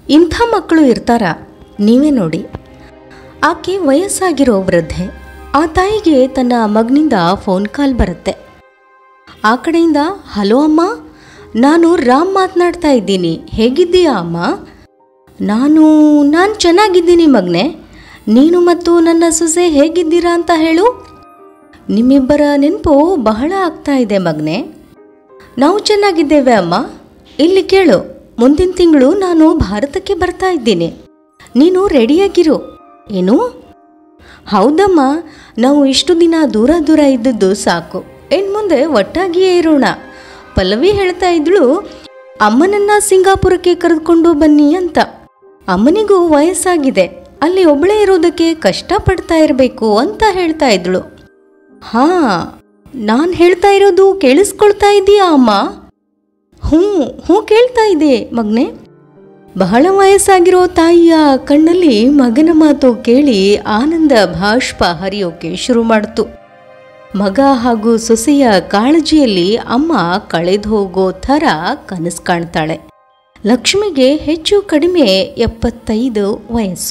ಇಂಥ ಮಕ್ಕಳು ಇರ್ತಾರ ನೀವೇ ನೋಡಿ ಆಕೆ ವಯಸ್ಸಾಗಿರೋ ವೃದ್ಧೆ ಆ ತಾಯಿಗೆ ತನ್ನ ಮಗನಿಂದ ಫೋನ್ ಕಾಲ್ ಬರುತ್ತೆ ಆ ಕಡೆಯಿಂದ ಹಲೋ ಅಮ್ಮ ನಾನು ರಾಮ್ ಮಾತನಾಡ್ತಾ ಇದ್ದೀನಿ ಹೇಗಿದ್ದೀಯಾ ಅಮ್ಮ ನಾನು ನಾನು ಚೆನ್ನಾಗಿದ್ದೀನಿ ಮಗನೆ ನೀನು ಮತ್ತು ನನ್ನ ಸೊಸೆ ಹೇಗಿದ್ದೀರಾ ಅಂತ ಹೇಳು ನಿಮ್ಮಿಬ್ಬರ ನೆನಪು ಬಹಳ ಆಗ್ತಾ ಇದೆ ಮಗನೆ ನಾವು ಚೆನ್ನಾಗಿದ್ದೇವೆ ಅಮ್ಮ ಇಲ್ಲಿ ಕೇಳು ಮುಂದಿನ ತಿಂಗಳು ನಾನು ಭಾರತಕ್ಕೆ ಬರ್ತಾ ಇದ್ದೀನಿ ನೀನು ರೆಡಿಯಾಗಿರು ಏನು ಹೌದಮ್ಮ ನಾವು ಇಷ್ಟು ದಿನ ದೂರ ದೂರ ಇದ್ದದ್ದು ಸಾಕು ಇನ್ನು ಮುಂದೆ ಒಟ್ಟಾಗಿಯೇ ಇರೋಣ ಪಲ್ಲವಿ ಹೇಳ್ತಾ ಇದ್ಳು ಅಮ್ಮನನ್ನ ಸಿಂಗಾಪುರಕ್ಕೆ ಕರೆದುಕೊಂಡು ಬನ್ನಿ ಅಂತ ಅಮ್ಮನಿಗೂ ವಯಸ್ಸಾಗಿದೆ ಅಲ್ಲಿ ಒಬ್ಬಳೇ ಇರೋದಕ್ಕೆ ಕಷ್ಟಪಡ್ತಾ ಇರಬೇಕು ಅಂತ ಹೇಳ್ತಾ ಇದ್ಳು ಹಾ ನಾನು ಹೇಳ್ತಾ ಇರೋದು ಕೇಳಿಸ್ಕೊಳ್ತಾ ಇದೀಯಾ ಅಮ್ಮ ಹ್ಞೂ ಹ್ಞೂ ಕೇಳ್ತಾ ಇದೆ ಮಗ್ನೆ ಬಹಳ ವಯಸ್ಸಾಗಿರೋ ತಾಯಿಯ ಕಣ್ಣಲ್ಲಿ ಮಗನ ಮಾತು ಕೇಳಿ ಆನಂದ ಭಾಷ್ಪ ಹರಿಯೋಕೆ ಶುರು ಮಾಡ್ತು ಮಗ ಹಾಗೂ ಸೊಸೆಯ ಕಾಳಜಿಯಲ್ಲಿ ಅಮ್ಮ ಕಳೆದು ಹೋಗೋ ಥರ ಕನಸು ಕಾಣ್ತಾಳೆ ಲಕ್ಷ್ಮಿಗೆ ಹೆಚ್ಚು ಕಡಿಮೆ ಎಪ್ಪತ್ತೈದು ವಯಸ್ಸು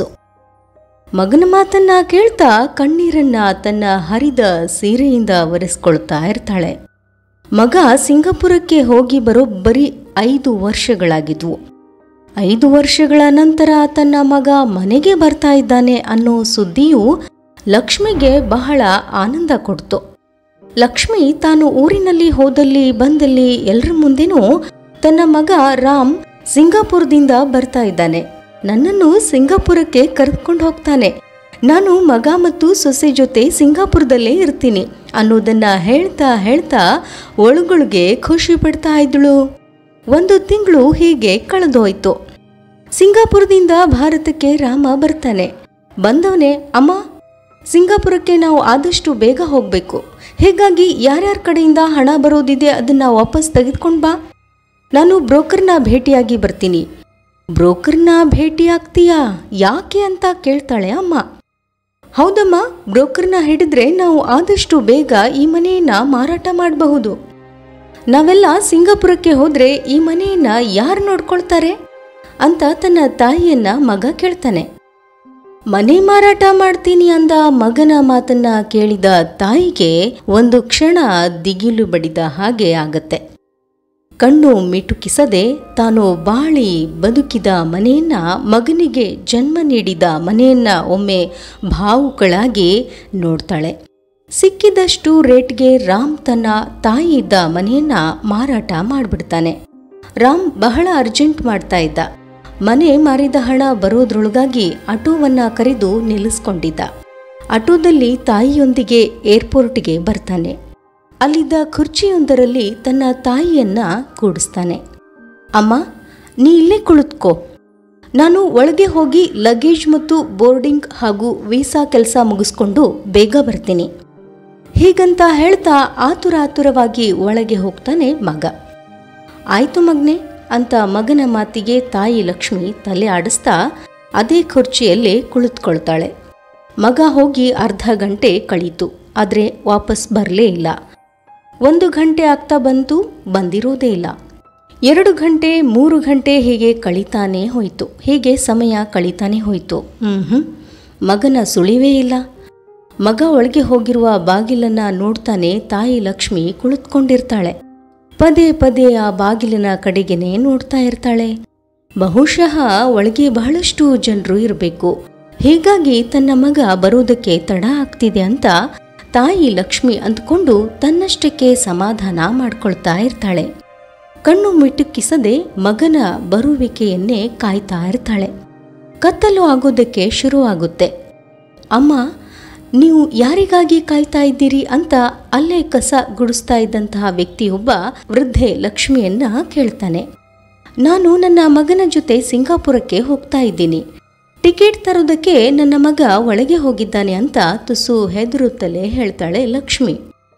ಮಗನ ಮಾತನ್ನ ಕೇಳ್ತಾ ಕಣ್ಣೀರನ್ನ ತನ್ನ ಹರಿದ ಸೀರೆಯಿಂದ ಒರೆಸ್ಕೊಳ್ತಾ ಇರ್ತಾಳೆ ಮಗ ಸಿಂಗಾಪುರಕ್ಕೆ ಹೋಗಿ ಬರೋಬ್ಬರಿ ಐದು ವರ್ಷಗಳಾಗಿದ್ವು ಐದು ವರ್ಷಗಳ ನಂತರ ತನ್ನ ಮಗ ಮನೆಗೆ ಬರ್ತಾ ಇದ್ದಾನೆ ಅನ್ನೋ ಸುದ್ದಿಯು ಲಕ್ಷ್ಮಿಗೆ ಬಹಳ ಆನಂದ ಕೊಡ್ತು ಲಕ್ಷ್ಮಿ ತಾನು ಊರಿನಲ್ಲಿ ಹೋದಲ್ಲಿ ಬಂದಲ್ಲಿ ಎಲ್ಲರ ಮುಂದೆನೂ ತನ್ನ ಮಗ ರಾಮ್ ಸಿಂಗಾಪುರದಿಂದ ಬರ್ತಾ ಇದ್ದಾನೆ ನನ್ನನ್ನು ಸಿಂಗಾಪುರಕ್ಕೆ ಕರೆದುಕೊಂಡು ಹೋಗ್ತಾನೆ ನಾನು ಮಗ ಮತ್ತು ಸೊಸೆ ಜೊತೆ ಸಿಂಗಾಪುರದಲ್ಲೇ ಇರ್ತೀನಿ ಅನ್ನೋದನ್ನ ಹೇಳ್ತಾ ಹೇಳ್ತಾ ಒಳಗೊಳಗೆ ಖುಷಿ ಪಡ್ತಾ ಇದ್ಳು ಒಂದು ತಿಂಗಳು ಹೀಗೆ ಕಳೆದೋಯ್ತು ಸಿಂಗಾಪುರದಿಂದ ಭಾರತಕ್ಕೆ ರಾಮ ಬರ್ತಾನೆ ಬಂದವನೇ ಅಮ್ಮ ಸಿಂಗಾಪುರಕ್ಕೆ ನಾವು ಆದಷ್ಟು ಬೇಗ ಹೋಗಬೇಕು ಹೀಗಾಗಿ ಯಾರ್ಯಾರ ಕಡೆಯಿಂದ ಹಣ ಬರೋದಿದೆ ಅದನ್ನ ವಾಪಸ್ ತೆಗೆದುಕೊಂಡು ಬಾ ನಾನು ಬ್ರೋಕರ್ನ ಭೇಟಿಯಾಗಿ ಬರ್ತೀನಿ ಬ್ರೋಕರ್ನ ಭೇಟಿಯಾಗ್ತೀಯಾ ಯಾಕೆ ಅಂತ ಕೇಳ್ತಾಳೆ ಅಮ್ಮ ಹೌದಮ್ಮ ಬ್ರೋಕರ್ನ ಹಿಡಿದ್ರೆ ನಾವು ಆದಷ್ಟು ಬೇಗ ಈ ಮನೆಯನ್ನ ಮಾರಾಟ ಮಾಡಬಹುದು ನಾವೆಲ್ಲ ಸಿಂಗಾಪುರಕ್ಕೆ ಹೋದ್ರೆ ಈ ಮನೆಯನ್ನ ಯಾರು ನೋಡ್ಕೊಳ್ತಾರೆ ಅಂತ ತನ್ನ ತಾಯಿಯನ್ನ ಮಗ ಕೇಳ್ತಾನೆ ಮನೆ ಮಾರಾಟ ಮಾಡ್ತೀನಿ ಅಂದ ಮಗನ ಮಾತನ್ನ ಕೇಳಿದ ತಾಯಿಗೆ ಒಂದು ಕ್ಷಣ ದಿಗಿಲು ಬಡಿದ ಹಾಗೆ ಆಗತ್ತೆ ಕಣ್ಣು ಮಿಟುಕಿಸದೆ ತಾನು ಬಾಳಿ ಬದುಕಿದ ಮನೆಯನ್ನ ಮಗನಿಗೆ ಜನ್ಮ ನೀಡಿದ ಮನೆಯನ್ನ ಒಮ್ಮೆ ಭಾವುಕಳಾಗಿ ನೋಡ್ತಾಳೆ ಸಿಕ್ಕಿದಷ್ಟು ರೇಟ್ಗೆ ರಾಮ್ ತನ್ನ ತಾಯಿ ಇದ್ದ ಮನೆಯನ್ನ ಮಾರಾಟ ಮಾಡಿಬಿಡ್ತಾನೆ ರಾಮ್ ಬಹಳ ಅರ್ಜೆಂಟ್ ಮಾಡ್ತಾ ಇದ್ದ ಮನೆ ಮಾರಿದ ಹಣ ಬರೋದ್ರೊಳಗಾಗಿ ಆಟೋವನ್ನ ಕರೆದು ನಿಲ್ಲಿಸ್ಕೊಂಡಿದ್ದ ಆಟೋದಲ್ಲಿ ತಾಯಿಯೊಂದಿಗೆ ಏರ್ಪೋರ್ಟ್ಗೆ ಬರ್ತಾನೆ ಅಲ್ಲಿದ್ದ ಕುರ್ಚಿಯೊಂದರಲ್ಲಿ ತನ್ನ ತಾಯಿಯನ್ನ ಕೂಡಿಸ್ತಾನೆ ಅಮ್ಮ ನೀ ಇಲ್ಲೇ ಕುಳಿತುಕೋ ನಾನು ಒಳಗೆ ಹೋಗಿ ಲಗೇಜ್ ಮತ್ತು ಬೋರ್ಡಿಂಗ್ ಹಾಗೂ ವೀಸಾ ಕೆಲಸ ಮುಗಿಸ್ಕೊಂಡು ಬೇಗ ಬರ್ತೀನಿ ಹೀಗಂತ ಹೇಳ್ತಾ ಆತುರ ಆತುರವಾಗಿ ಒಳಗೆ ಹೋಗ್ತಾನೆ ಮಗ ಆಯ್ತು ಮಗ್ನೆ ಅಂತ ಮಗನ ಮಾತಿಗೆ ತಾಯಿ ಲಕ್ಷ್ಮಿ ತಲೆ ಆಡಿಸ್ತಾ ಅದೇ ಕುರ್ಚಿಯಲ್ಲೇ ಕುಳಿತುಕೊಳ್ತಾಳೆ ಮಗ ಹೋಗಿ ಅರ್ಧ ಗಂಟೆ ಕಳೀತು ಆದರೆ ವಾಪಸ್ ಬರಲೇ ಇಲ್ಲ ಒಂದು ಗಂಟೆ ಆಗ್ತಾ ಬಂತು ಬಂದಿರೋದೇ ಇಲ್ಲ ಎರಡು ಗಂಟೆ ಮೂರು ಗಂಟೆ ಹೀಗೆ ಕಳೀತಾನೇ ಹೋಯಿತು ಹೀಗೆ ಸಮಯ ಕಳೀತಾನೇ ಹೋಯಿತು ಹ್ಞೂ ಮಗನ ಸುಳಿವೇ ಇಲ್ಲ ಮಗ ಒಳಗೆ ಹೋಗಿರುವ ಬಾಗಿಲನ್ನ ನೋಡ್ತಾನೆ ತಾಯಿ ಲಕ್ಷ್ಮಿ ಕುಳಿತುಕೊಂಡಿರ್ತಾಳೆ ಪದೇ ಪದೇ ಆ ಬಾಗಿಲಿನ ಕಡೆಗೇನೆ ನೋಡ್ತಾ ಇರ್ತಾಳೆ ಬಹುಶಃ ಒಳಗೆ ಬಹಳಷ್ಟು ಜನರು ಇರಬೇಕು ಹೀಗಾಗಿ ತನ್ನ ಮಗ ಬರೋದಕ್ಕೆ ತಡ ಆಗ್ತಿದೆ ಅಂತ ತಾಯಿ ಲಕ್ಷ್ಮಿ ಅಂದ್ಕೊಂಡು ತನ್ನಷ್ಟಕ್ಕೆ ಸಮಾಧಾನ ಮಾಡ್ಕೊಳ್ತಾ ಇರ್ತಾಳೆ ಕಣ್ಣು ಮಿಟುಕಿಸದೆ ಮಗನ ಬರುವಿಕೆಯನ್ನೇ ಕಾಯ್ತಾ ಇರ್ತಾಳೆ ಕತ್ತಲು ಆಗೋದಕ್ಕೆ ಶುರುವಾಗುತ್ತೆ ಅಮ್ಮ ನೀವು ಯಾರಿಗಾಗಿ ಕಾಯ್ತಾ ಇದ್ದೀರಿ ಅಂತ ಅಲ್ಲೇ ಕಸ ಗುಡಿಸ್ತಾ ಇದ್ದಂತಹ ವ್ಯಕ್ತಿಯೊಬ್ಬ ವೃದ್ಧೆ ಲಕ್ಷ್ಮಿಯನ್ನ ಕೇಳ್ತಾನೆ ನಾನು ನನ್ನ ಮಗನ ಜೊತೆ ಸಿಂಗಾಪುರಕ್ಕೆ ಹೋಗ್ತಾ ಇದ್ದೀನಿ ಟಿಕೆಟ್ ತರೋದಕ್ಕೆ ನನ್ನ ಮಗ ಒಳಗೆ ಹೋಗಿದ್ದಾನೆ ಅಂತ ತುಸು ಹೆದರುತ್ತಲೇ ಹೇಳ್ತಾಳೆ ಲಕ್ಷ್ಮಿ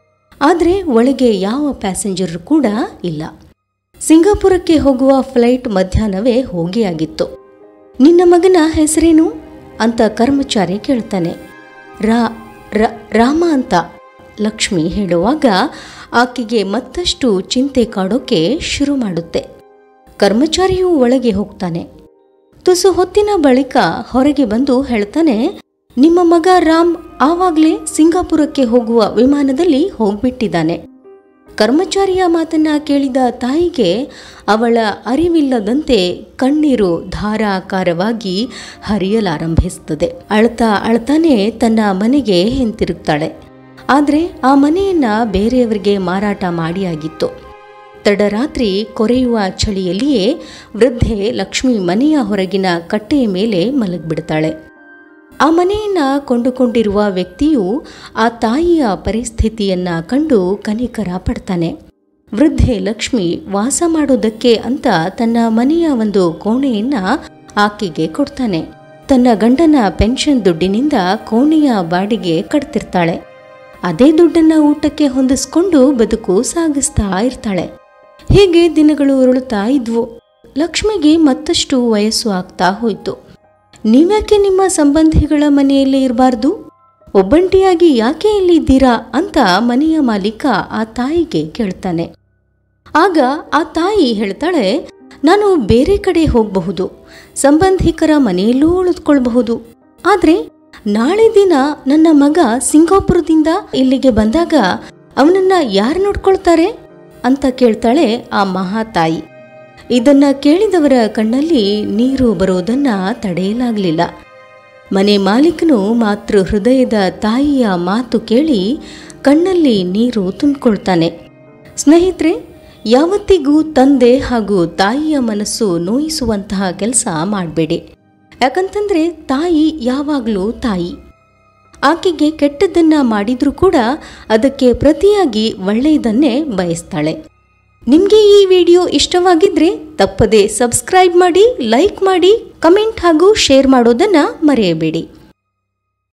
ಆದರೆ ಒಳಗೆ ಯಾವ ಪ್ಯಾಸೆಂಜರ್ ಕೂಡ ಇಲ್ಲ ಸಿಂಗಾಪುರಕ್ಕೆ ಹೋಗುವ ಫ್ಲೈಟ್ ಮಧ್ಯಾಹ್ನವೇ ಹೋಗಿ ಆಗಿತ್ತು ನಿನ್ನ ಮಗನ ಹೆಸರೇನು ಅಂತ ಕರ್ಮಚಾರಿ ಕೇಳ್ತಾನೆ ರಾ ರ- ರಾಮ ಅಂತ ಲಕ್ಷ್ಮಿ ಹೇಳುವಾಗ ಆಕೆಗೆ ಮತ್ತಷ್ಟು ಚಿಂತೆ ಕಾಡೋಕೆ ಶುರು ಮಾಡುತ್ತೆ ಕರ್ಮಚಾರಿಯೂ ಒಳಗೆ ಹೋಗ್ತಾನೆ ತುಸು ಹೊತ್ತಿನ ಬಳಿಕ ಹೊರಗೆ ಬಂದು ಹೇಳ್ತಾನೆ ನಿಮ್ಮ ಮಗ ರಾಮ್ ಆವಾಗ್ಲೇ ಸಿಂಗಾಪುರಕ್ಕೆ ಹೋಗುವ ವಿಮಾನದಲ್ಲಿ ಹೋಗ್ಬಿಟ್ಟಿದ್ದಾನೆ ಕರ್ಮಚಾರಿಯ ಮಾತನ್ನ ಕೇಳಿದ ತಾಯಿಗೆ ಅವಳ ಅರಿವಿಲ್ಲದಂತೆ ಕಣ್ಣೀರು ಧಾರಾಕಾರವಾಗಿ ಹರಿಯಲಾರಂಭಿಸುತ್ತದೆ ಅಳ್ತಾ ಅಳ್ತಾನೆ ತನ್ನ ಮನೆಗೆ ಹಿಂತಿರುಗ್ತಾಳೆ ಆದರೆ ಆ ಮನೆಯನ್ನ ಬೇರೆಯವರಿಗೆ ಮಾರಾಟ ಮಾಡಿಯಾಗಿತ್ತು ತಡರಾತ್ರಿ ಕೊರೆಯುವ ಚಳಿಯಲ್ಲಿಯೇ ವೃದ್ಧೆ ಲಕ್ಷ್ಮಿ ಮನೆಯ ಹೊರಗಿನ ಕಟ್ಟೆಯ ಮೇಲೆ ಮಲಗಿಬಿಡ್ತಾಳೆ ಆ ಮನೆಯನ್ನ ಕೊಂಡುಕೊಂಡಿರುವ ವ್ಯಕ್ತಿಯು ಆ ತಾಯಿಯ ಪರಿಸ್ಥಿತಿಯನ್ನ ಕಂಡು ಕನಿಕರ ಪಡ್ತಾನೆ ವೃದ್ಧೆ ಲಕ್ಷ್ಮಿ ವಾಸ ಮಾಡೋದಕ್ಕೆ ಅಂತ ತನ್ನ ಮನೆಯ ಒಂದು ಕೋಣೆಯನ್ನ ಆಕೆಗೆ ಕೊಡ್ತಾನೆ ತನ್ನ ಗಂಡನ ಪೆನ್ಷನ್ ದುಡ್ಡಿನಿಂದ ಕೋಣೆಯ ಬಾಡಿಗೆ ಕಟ್ತಿರ್ತಾಳೆ ಅದೇ ದುಡ್ಡನ್ನ ಊಟಕ್ಕೆ ಹೊಂದಿಸ್ಕೊಂಡು ಬದುಕು ಸಾಗಿಸ್ತಾ ಇರ್ತಾಳೆ ಹೀಗೆ ದಿನಗಳು ಉರುಳುತ್ತಾ ಇದ್ವು ಲಕ್ಷ್ಮಿಗೆ ಮತ್ತಷ್ಟು ವಯಸ್ಸು ಆಗ್ತಾ ಹೋಯಿತು ನೀವ್ಯಾಕೆ ನಿಮ್ಮ ಸಂಬಂಧಿಗಳ ಮನೆಯಲ್ಲೇ ಇರಬಾರ್ದು ಒಬ್ಬಂಟಿಯಾಗಿ ಯಾಕೆ ಇಲ್ಲಿದ್ದೀರಾ ಅಂತ ಮನೆಯ ಮಾಲೀಕ ಆ ತಾಯಿಗೆ ಕೇಳ್ತಾನೆ ಆಗ ಆ ತಾಯಿ ಹೇಳ್ತಾಳೆ ನಾನು ಬೇರೆ ಕಡೆ ಹೋಗಬಹುದು ಸಂಬಂಧಿಕರ ಮನೆಯಲ್ಲೂ ಉಳಿದುಕೊಳ್ಬಹುದು ಆದರೆ ನಾಳೆ ದಿನ ನನ್ನ ಮಗ ಸಿಂಗಾಪುರದಿಂದ ಇಲ್ಲಿಗೆ ಬಂದಾಗ ಅವನನ್ನ ಯಾರು ನೋಡ್ಕೊಳ್ತಾರೆ ಅಂತ ಕೇಳ್ತಾಳೆ ಆ ಮಹಾತಾಯಿ ಇದನ್ನ ಕೇಳಿದವರ ಕಣ್ಣಲ್ಲಿ ನೀರು ಬರೋದನ್ನ ತಡೆಯಲಾಗಲಿಲ್ಲ ಮನೆ ಮಾಲೀಕನು ಮಾತೃ ಹೃದಯದ ತಾಯಿಯ ಮಾತು ಕೇಳಿ ಕಣ್ಣಲ್ಲಿ ನೀರು ತುಂಬಿಕೊಳ್ತಾನೆ ಸ್ನೇಹಿತರೆ ಯಾವತ್ತಿಗೂ ತಂದೆ ಹಾಗೂ ತಾಯಿಯ ಮನಸ್ಸು ನೋಯಿಸುವಂತಹ ಕೆಲಸ ಮಾಡಬೇಡಿ ಯಾಕಂತಂದ್ರೆ ತಾಯಿ ಯಾವಾಗಲೂ ತಾಯಿ ಆಕೆಗೆ ಕೆಟ್ಟದ್ದನ್ನ ಮಾಡಿದ್ರೂ ಕೂಡ ಅದಕ್ಕೆ ಪ್ರತಿಯಾಗಿ ಒಳ್ಳೆಯದನ್ನೇ ಬಯಸ್ತಾಳೆ ನಿಮಗೆ ಈ ವಿಡಿಯೋ ಇಷ್ಟವಾಗಿದ್ರೆ ತಪ್ಪದೆ ಸಬ್ಸ್ಕ್ರೈಬ್ ಮಾಡಿ ಲೈಕ್ ಮಾಡಿ ಕಮೆಂಟ್ ಹಾಗೂ ಶೇರ್ ಮಾಡೋದನ್ನ ಮರೆಯಬೇಡಿ